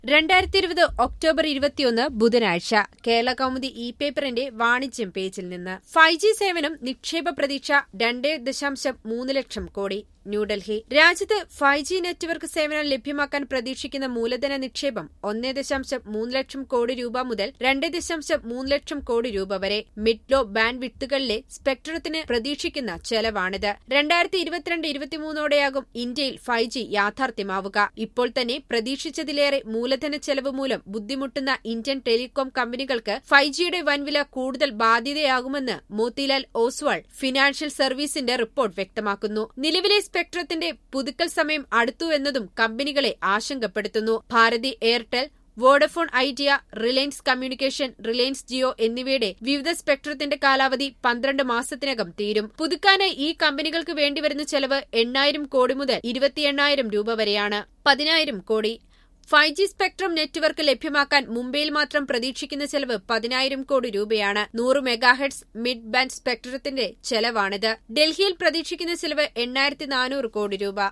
രണ്ടായിരത്തി ഇരുപത് ഒക്ടോബർ ഇരുപത്തിയൊന്ന് ബുധനാഴ്ച കേരള കൗമുദി ഇ പേപ്പറിന്റെ വാണിജ്യം പേജിൽ നിന്ന് ഫൈവ് ജി സേവനം നിക്ഷേപ പ്രതീക്ഷ രണ്ട് ദശാംശം മൂന്ന് ലക്ഷം കോടി ന്യൂഡൽഹി രാജ്യത്ത് ഫൈവ് ജി നെറ്റ്വർക്ക് സേവനം ലഭ്യമാക്കാൻ പ്രതീക്ഷിക്കുന്ന മൂലധന നിക്ഷേപം ഒന്ന് ദശാംശം മൂന്ന് ലക്ഷം കോടി രൂപ മുതൽ രണ്ട് ദശാംശം മൂന്ന് ലക്ഷം കോടി രൂപ വരെ മിഡ് ലോ ബാൻഡ് വിത്തുകളിലെ സ്പെക്ട്രത്തിന് പ്രതീക്ഷിക്കുന്ന ചെലവാണിത് രണ്ടായിരത്തി ഇരുപത്തിരണ്ട് ഇരുപത്തിമൂന്നോടെയാകും ഇന്ത്യയിൽ ഫൈവ് ജി യാഥാർത്ഥ്യമാവുക ഇപ്പോൾ തന്നെ പ്രതീക്ഷിച്ചതിലേറെ മൂലധന ചെലവ് മൂലം ബുദ്ധിമുട്ടുന്ന ഇന്ത്യൻ ടെലികോം കമ്പനികൾക്ക് ഫൈവ് ജിയുടെ വൻവില കൂടുതൽ ബാധ്യതയാകുമെന്ന് മോത്തിലാൽ ഓസ്വാൾ ഫിനാൻഷ്യൽ സർവീസിന്റെ റിപ്പോർട്ട് വ്യക്തമാക്കുന്നു നിലവിലെ സ്പെക്ട്രത്തിന്റെ പുതുക്കൽ സമയം അടുത്തു എന്നതും കമ്പനികളെ ആശങ്കപ്പെടുത്തുന്നു Bharti Airtel Vodafone Idea Reliance communication Reliance Jio എന്നിവയുടെ വിവിധ സ്പെക്ട്രത്തിന്റെ കാലാവധി പന്ത്രണ്ട് മാസത്തിനകം തീരും പുതുക്കാനായി ഈ കമ്പനികൾക്ക് വേണ്ടിവരുന്ന ചെലവ് എണ്ണായിരം കോടി മുതൽ ഇരുപത്തി എണ്ണായിരം രൂപ വരെയാണ് പതിനായിരം കോടി ഫൈവ് ജി സ്പെക്ട്രം നെറ്റ്വർക്ക് ലഭ്യമാക്കാൻ മുംബൈയിൽ മാത്രം പ്രതീക്ഷിക്കുന്ന ചെലവ് പതിനായിരം കോടി രൂപയാണ് നൂറ് മെഗാഹെഡ്സ് മിഡ് ബാൻഡ് സ്പെക്ട്രത്തിന്റെ ചെലവാണിത് ഡൽഹിയിൽ പ്രതീക്ഷിക്കുന്ന ചെലവ് എണ്ണായിരത്തി നാനൂറ് കോടി രൂപ